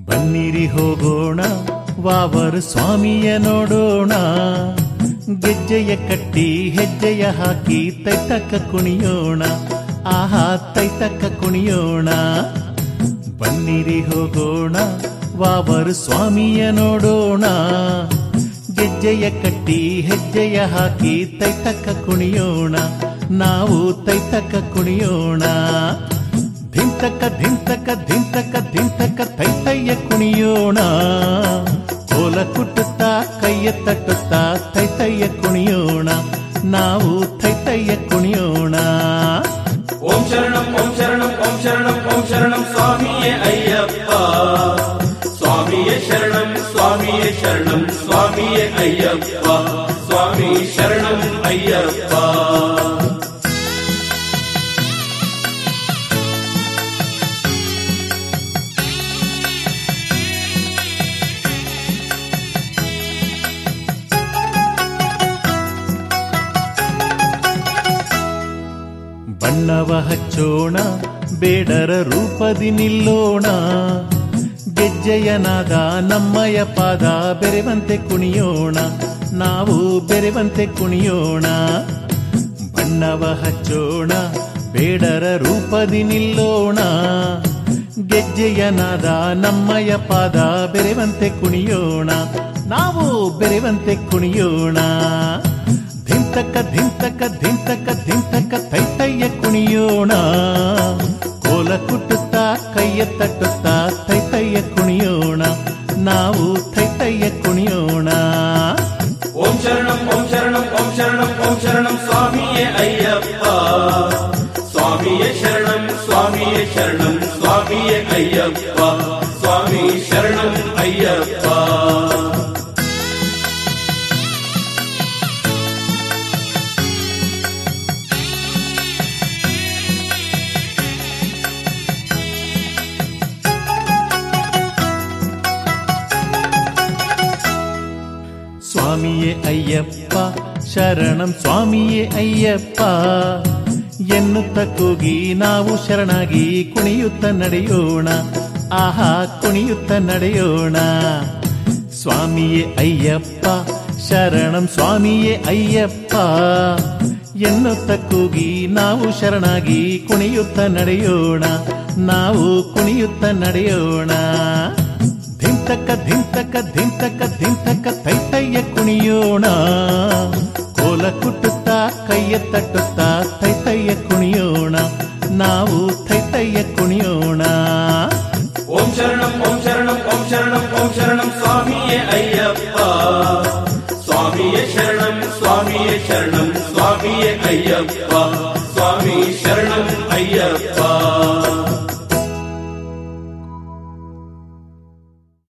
ಬನ್ನಿರಿ ಹೋಗೋಣ ವಾವರು ಸ್ವಾಮಿಯ ನೋಡೋಣ ಗೆಜ್ಜೆಯ ಕಟ್ಟಿ ಹೆಜ್ಜೆಯ ಹಾಕಿ ತೈತಕ್ಕ ಕುಣಿಯೋಣ ಆಹಾ ತೈತಕ್ಕ ಕುಣಿಯೋಣ ಬನ್ನಿರಿ ಹೋಗೋಣ ವಾವರು ಸ್ವಾಮಿಯ ನೋಡೋಣ ಗೆಜ್ಜೆಯ ಕಟ್ಟಿ ಹೆಜ್ಜೆಯ ಹಾಕಿ ತೈತಕ್ಕ ಕುಣಿಯೋಣ ನಾವು ತೈತಕ್ಕ ಕುಣಿಯೋಣ ಧಿಂತಕ ಧಿಂತಕ ಧಿಂತಕ ಧಿಂತಕ ತೈತಯ್ಯ ಕುಣಿಯೋಣ ಕೋಲ ಕುಟ್ಟುತ್ತಾ ಕೈಯ ತಟ್ಟುತ್ತಾ ತೈತಯ್ಯ ಕುಣಿಯೋಣ ನಾವು ತೈತಯ್ಯ ಕುಣಿಯೋಣ ಓಂ ಶರಣಂ ಓಂ ಶರಣಂ ಓಂ ಶರಣಂ ಓಂ ಶರಣಂ ಸ್ವಾಮಿಯೇ ಅಯ್ಯಪ್ಪ ಸ್ವಾಮಿಯೇ ಶರಣಂ ಸ್ವಾಮಿಯೇ ಶರಣಂ ಸ್ವಾಮಿಯೇ ಅಯ್ಯಪ್ಪ ಸ್ವಾಮಿ ಶರಣಂ ಅಯ್ಯಪ್ಪ ಬಣ್ಣವ ಹಚ್ಚೋಣ ಬೇಡರ ರೂಪದಿ ನಿಲ್ಲೋಣ ಗೆಜ್ಜೆಯನಾದ ನಮ್ಮಯ ಪಾದ ಬೆರೆವಂತೆ ಕುಣಿಯೋಣ ನಾವು ಬೆರೆವಂತೆ ಕುಣಿಯೋಣ ಬಣ್ಣವ ಹಚ್ಚೋಣ ಬೇಡರ ರೂಪದಿ ನಿಲ್ಲೋಣ ಗೆಜ್ಜೆಯನಾದ ನಮ್ಮಯ ಪಾದ ಬೆರೆವಂತೆ ಕುಣಿಯೋಣ ನಾವು ಬೆರೆವಂತೆ ಕುಣಿಯೋಣ ಧಿಂತಕ ಧಿಂತಕ ಧಿಂತಕ ಧಿಂತಕ ತೈತಯ್ಯ ಕುಣಿಯೋಣ ಕೋಲ ಕುಟ್ಟುತ್ತಾ ಕೈಯ ತಟ್ಟುತ್ತಾ ತೈತಯ್ಯ ಕುಣಿಯೋಣ ನಾವು ತೈತಯ್ಯ ಕುಣಿಯೋಣ ಓಂ ಶರಣಂ ಓಂ ಶರಣಂ ಓಂ ಶರಣಂ ಓಂ ಶರಣಂ ಸ್ವಾಮಿಯೇ ಅಯ್ಯಪ್ಪ ಸ್ವಾಮಿಯೇ ಶರಣಂ ಸ್ವಾಮಿಯೇ ಶರಣಂ ಸ್ವಾಮಿಯೇ ಅಯ್ಯಪ್ಪ ಸ್ವಾಮಿ ಶರಣಂ ಅಯ್ಯಪ್ಪ ಸ್ವಾಮಿಯೇ ಅಯ್ಯಪ್ಪ ಶರಣಂ ಸ್ವಾಮಿಯೇ ಅಯ್ಯಪ್ಪ ಎನ್ನುತ್ತ ಕೂಗಿ ನಾವು ಶರಣಾಗಿ ಕುಣಿಯುತ್ತ ನಡೆಯೋಣ ಆಹಾ ಕುಣಿಯುತ್ತ ನಡೆಯೋಣ ಸ್ವಾಮಿಯೇ ಅಯ್ಯಪ್ಪ ಶರಣಂ ಸ್ವಾಮಿಯೇ ಅಯ್ಯಪ್ಪ ಎನ್ನುತ್ತ ಕೂಗಿ ನಾವು ಶರಣಾಗಿ ಕುಣಿಯುತ್ತ ನಡೆಯೋಣ ನಾವು ಕುಣಿಯುತ್ತ ನಡೆಯೋಣ ಧಿಂತಕ ಧಿಂತಕ ಧಿಂತಕ ಧಿಂತಕ ತೈತಯ್ಯ ಕುಣಿಯೋಣ ಕೋಲ ಕುಟ್ಟುತ್ತಾ ಕೈಯ ತಟ್ಟುತ್ತಾ ತೈತಯ್ಯ ಕುಣಿಯೋಣ ನಾವು ತೈತಯ್ಯ ಕುಣಿಯೋಣ ಓಂ ಶರಣಂ ಓಂ ಶರಣಂ ಓಂ ಶರಣಂ ಓಂ ಶರಣಂ ಸ್ವಾಮಿಯೇ ಅಯ್ಯಪ್ಪ ಸ್ವಾಮಿಯೇ ಶರಣಂ ಸ್ವಾಮಿಯೇ ಶರಣಂ ಸ್ವಾಮಿಯೇ ಅಯ್ಯಪ್ಪ ಸ್ವಾಮಿ ಶರಣಂ ಅಯ್ಯಪ್ಪ